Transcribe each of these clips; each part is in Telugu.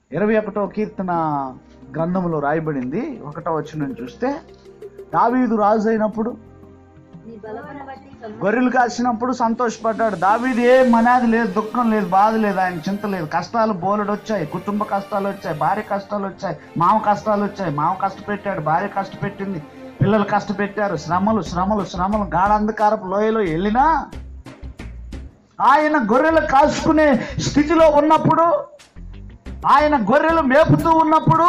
ఇరవై ఒకటో కీర్తన గ్రంథంలో రాయబడింది ఒకటో వచ్చిన చూస్తే దావీదు రాజు అయినప్పుడు నీ బలమును బట్టి సంతోష- గొర్రెలు కాసినప్పుడు సంతోషపడ్డాడు దావీది ఏ మనాది లేదు దుఃఖం లేదు బాధ లేదు ఆయన చింత లేదు కష్టాలు బోలెడు వచ్చాయి కుటుంబ కష్టాలు వచ్చాయి భార్య కష్టాలు వచ్చాయి మామ కష్టాలు వచ్చాయి మామ కష్టపెట్టాడు భార్య కష్టపెట్టింది పిల్లలు కష్టపెట్టారు శ్రమలు శ్రమలు శ్రమలు గాఢంధకారపు లోయలో వెళ్ళినా ఆయన గొర్రెలు కాసుకునే స్థితిలో ఉన్నప్పుడు ఆయన గొర్రెలు మేపుతూ ఉన్నప్పుడు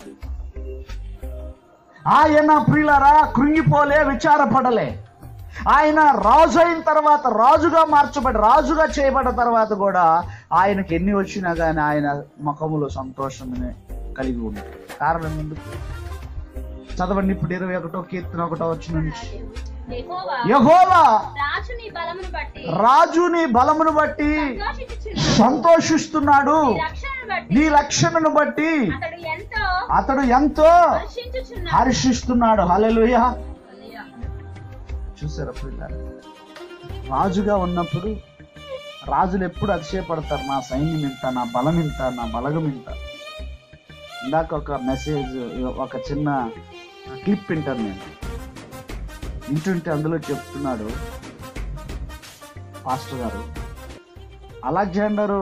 ఆయన ప్రియులరా కృంగిపోలే విచారపడలే ఆయన రాజు అయిన తర్వాత రాజుగా మార్చబడి రాజుగా చేయబడ్డ తర్వాత కూడా ఆయనకి ఎన్ని వచ్చినా కానీ ఆయన ముఖములో సంతోషమే కలిగి ఉంది కారణం ఎందుకు చదవండి ఇప్పుడు ఇరవై ఒకటో కీర్తన ఒకటో వచ్చిన నుంచి యెహోవా యహోవా రాజు నీ బలమును బట్టి రాజుని బలమును బట్టి సంతోషించుచున్నాడు. సంతోషిస్తున్నాడు నీ రక్షణను బట్టి నీ రక్షణను బట్టి అతడు ఎంతో అతడు ఎంతో హర్షించుచున్నాడు హర్షిస్తున్నాడు హల్లెలూయా చూసారా పిల్లలు రాజుగా ఉన్నప్పుడు రాజులు ఎప్పుడు అతిశయపడతారు నా సైన్యం ఇంత నా బలం ఇంత నా బలగం ఇంత ఇందాక ఒక మెసేజ్ ఒక చిన్న క్లిప్ వింటాను నేను వింటుంటే అందులో చెప్తున్నాడు పాస్టర్ గారు అలెగ్జాండరు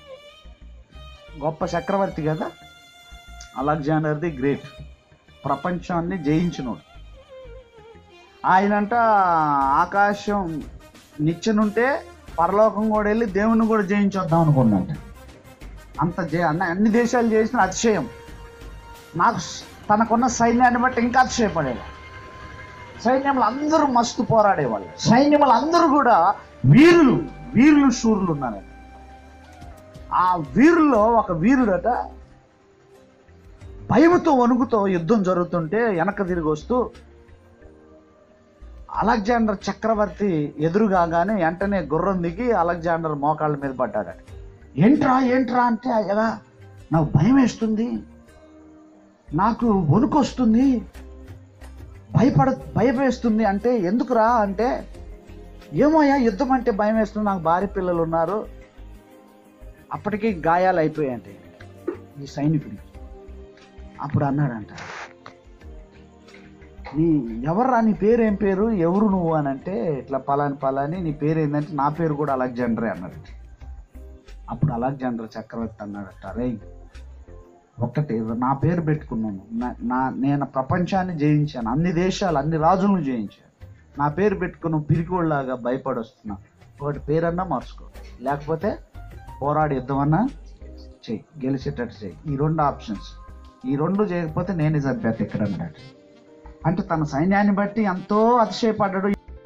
గొప్ప చక్రవర్తి కదా అలెగ్జాండర్ది గ్రేట్ ప్రపంచాన్ని జయించినోడు ఆయనంట ఆకాశం నిచ్చెనుంటే పరలోకం కూడా వెళ్ళి దేవుని కూడా జయించొద్దాం అనుకున్నట్ట అంత జయ అన్న అన్ని దేశాలు చేసిన అతిశయం నాకు స- తనకున్న సైన్యాన్ని బట్టి ఇంకా అతిశయపడేవాడు సైన్యములు అందరూ మస్తు పోరాడేవాళ్ళు సైన్యములు అందరూ కూడా వీరులు వీరులు శూరులు ఉన్నారట ఆ వీరుల్లో ఒక వీరుడట భయముతో వణుకుతో యుద్ధం జరుగుతుంటే వెనక తిరిగి వస్తూ అలెగ్జాండర్ చక్రవర్తి ఎదురుగాగానే వెంటనే గుర్రం దిగి అలెగ్జాండర్ మోకాళ్ళ మీద పడ్డాడట ఏంట్రా ఏంట్రా అంటే ఎలా నాకు భయం వేస్తుంది నాకు వణుకు వస్తుంది భయపడ భయం వేస్తుంది అంటే ఎందుకురా అంటే ఏమోయా యుద్ధం అంటే భయం వేస్తుంది నాకు భార్య పిల్లలు ఉన్నారు అప్పటికి గాయాలు అయిపోయాయంటే ఈ సైనికుడికి అప్పుడు అన్నాడంట నీ ఎవర్రా నీ పేరు ఏం పేరు ఎవరు నువ్వు అని అంటే ఇట్లా పలాని పలాని నీ పేరు ఏంటంటే నా పేరు కూడా అలెగ్జాండరే అన్నాడు అప్పుడు అలెగ్జాండర్ చక్రవర్తి అన్నాడట రే ఒక్కటి నా పేరు పెట్టుకున్నాను నా- నా నేను ప్రపంచాన్ని జయించాను అన్ని దేశాలు అన్ని రాజులను జయించాను నా పేరు పెట్టుకుని పిరికోళ్ళలాగా భయపడొస్తున్నా ఒకటి పేరన్నా మార్చుకో లేకపోతే పోరాడి యుద్ధమన్నా చెయ్యి గెలిచేటట్టు చెయ్యి ఈ రెండు ఆప్షన్స్ ఈ రెండు చేయకపోతే నేను చంపేత ఇక్కడ అన్నాడు అంటే తన సైన్యాన్ని బట్టి ఎంతో అతిశయపడ్డాడు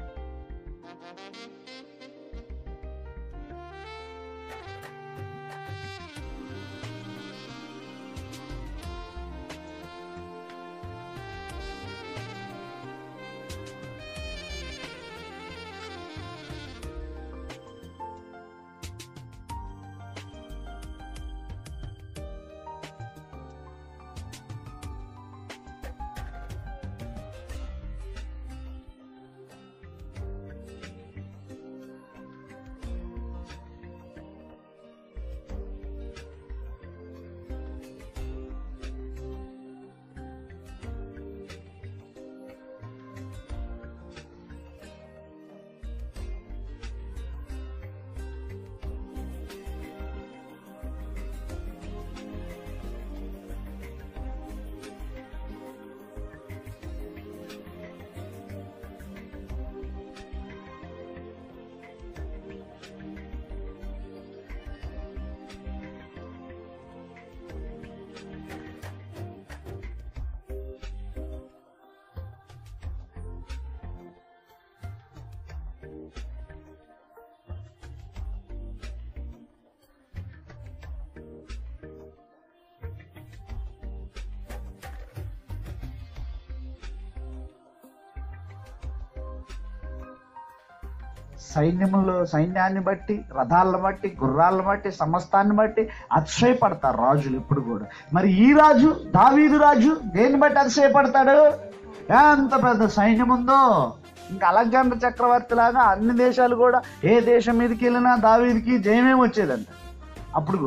సైన్యములో సైన్యాన్ని బట్టి రథాలను బట్టి గుర్రాలను బట్టి సమస్తాన్ని బట్టి అతిశయపడతారు రాజులు ఇప్పుడు కూడా మరి ఈ రాజు దావీదు రాజు దేన్ని బట్టి అతిశయపడతాడు ఎంత పెద్ద సైన్యం ఉందో ఇంకా అలెగ్జాండర్ చక్రవర్తి లాగా అన్ని దేశాలు కూడా ఏ దేశం మీదకి వెళ్ళినా దావీదికి జయమే వచ్చేదంట అప్పుడు కూడా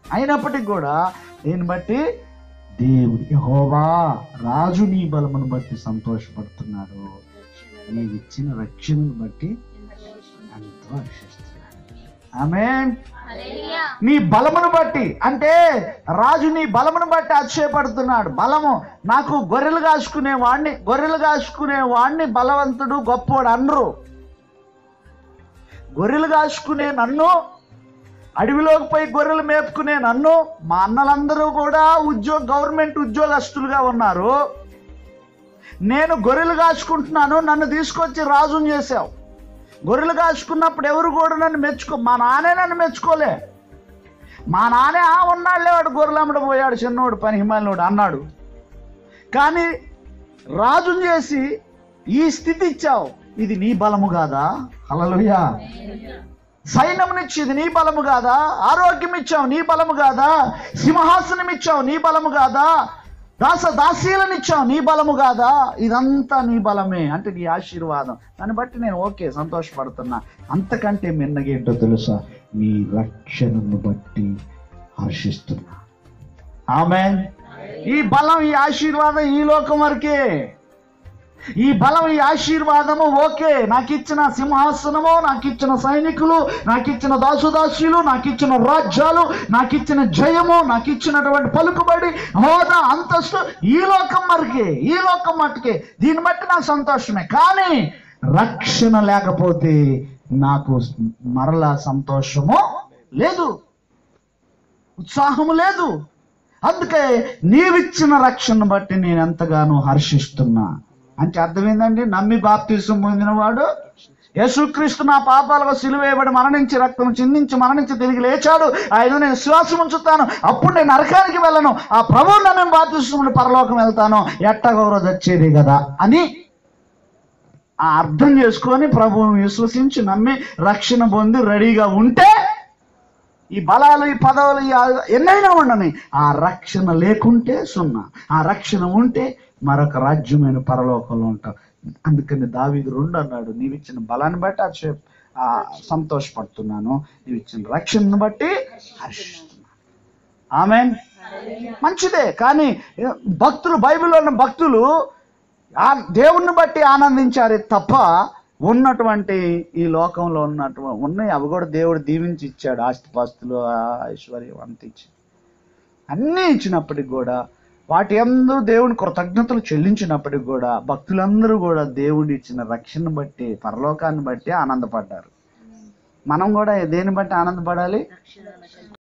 అయినప్పటికీ కూడా దీన్ని బట్టి దేవుడు యెహోవా రాజు నీ బలమును బట్టి సంతోషపడుతున్నాడు నీవు ఇచ్చిన రక్షణను బట్టి ఎంతో హర్షిస్తున్నాడు ఆమె నీ బలమును బట్టి అంటే రాజు నీ బలమును బట్టి అతిశయపడుతున్నాడు బలము నాకు గొర్రెలు కాసుకునే వాడిని గొర్రెలు కాసుకునే వాడిని బలవంతుడు గొప్పోడు అనరు గొర్రెలు కాసుకునే నన్ను అడవిలోకి పోయి గొర్రెలు మేపుకునే నన్ను మా అన్నలందరూ కూడా ఉద్యోగ గవర్నమెంట్ ఉద్యోగస్తులుగా ఉన్నారు నేను గొర్రెలు కాచుకుంటున్నాను నన్ను తీసుకొచ్చి రాజుని చేసావు గొర్రెలు కాచుకున్నప్పుడు ఎవరు కూడా నన్ను మెచ్చుకో మా నాన్నే నన్ను మెచ్చుకోలే మా నాన్నే ఆ ఉన్నాడులే వాడు గొర్రెలు అమ్మడం పోయాడు చిన్నోడు పని హిమాలయుడు అన్నాడు కానీ రాజుని చేసి ఈ స్థితి ఇచ్చావు ఇది నీ బలము కాదా హల్లెలూయా సైన్యమునిచ్చి ఇది నీ బలము కాదా ఆరోగ్యం ఇచ్చావు నీ బలము కాదా సింహాసనం ఇచ్చావు నీ బలము కాదా దాస దాసీలనిచ్చావు నీ బలము కాదా ఇదంతా నీ బలమే అంటే నీ ఆశీర్వాదం దాన్ని బట్టి నేను ఓకే సంతోషపడుతున్నా అంతకంటే మిన్నగేంటో తెలుసా నీ రక్షణను బట్టి హర్షిస్తున్నా ఆమె ఈ బలం ఈ ఆశీర్వాదం ఈ లోకం వరకే ఈ బలం ఈ ఆశీర్వాదము ఓకే నాకు ఇచ్చిన సింహాసనము నాకు ఇచ్చిన సైనికులు నాకు ఇచ్చిన దాసుదాసులు నాకు ఇచ్చిన రాజ్యాలు నాకు ఇచ్చిన జయము నాకు ఇచ్చినటువంటి పలుకుబడి హోదా అంతస్తు ఈ లోకం మరికే ఈ లోకం మట్టుకే దీన్ని బట్టి నాకు సంతోషమే కానీ రక్షణ లేకపోతే నాకు మరలా సంతోషము లేదు ఉత్సాహము లేదు అందుకే నీవిచ్చిన రక్షణ బట్టి నేను ఎంతగానో హర్షిస్తున్నా అంటే అర్థం ఏంటండి నమ్మి బాప్తీసం పొందినవాడు యేసుక్రీస్తు నా పాపాలకు సిలువేయబడి మరణించి రక్తం చిందించి మరణించి తిరిగి లేచాడు ఆయన నేను విశ్వాసం ఉంచుతాను అప్పుడు నేను నరకానికి వెళ్ళను ఆ ప్రభువు నన్ను బాప్తీసం పరలోకం వెళ్తాను ఎట్టగౌరవ వచ్చేది కదా అని ఆ అర్థం చేసుకొని ప్రభువును విశ్వసించి నమ్మి రక్షణ పొంది రెడీగా ఉంటే ఈ బలాలు ఈ పదవులు ఈ ఆ- ఎన్నైనా ఉండని ఆ రక్షణ లేకుంటే సున్నా ఆ రక్షణ ఉంటే మరొక రాజ్యమైన పరలోకంలో ఉంటాం అందుకని దావీదు రెండు అన్నాడు నీవిచ్చిన బలాన్ని బట్టి అతిశయ ఆ, సంతోషపడుతున్నాను నీవిచ్చిన రక్షణను బట్టి హర్షిస్తున్నాను ఆమె మంచిదే కానీ ఏ, భక్తులు బైబిల్లో ఉన్న భక్తులు ఆ దేవుణ్ణి బట్టి ఆనందించారే తప్ప ఉన్నటువంటి ఈ లోకంలో ఉన్నటువంటి ఉన్నాయి అవి కూడా దేవుడు దీవించి ఇచ్చాడు ఆస్తిపాస్తులు ఆ ఐశ్వర్యం అంత ఇచ్చి అన్నీ ఇచ్చినప్పటికి కూడా వాటి ఎందు దేవుని కృతజ్ఞతలు చెల్లించినప్పటికి కూడా భక్తులందరూ కూడా దేవుడు ఇచ్చిన రక్షణ బట్టి పరలోకాన్ని బట్టి ఆనందపడ్డారు మనం కూడా దేన్ని బట్టి ఆనందపడాలి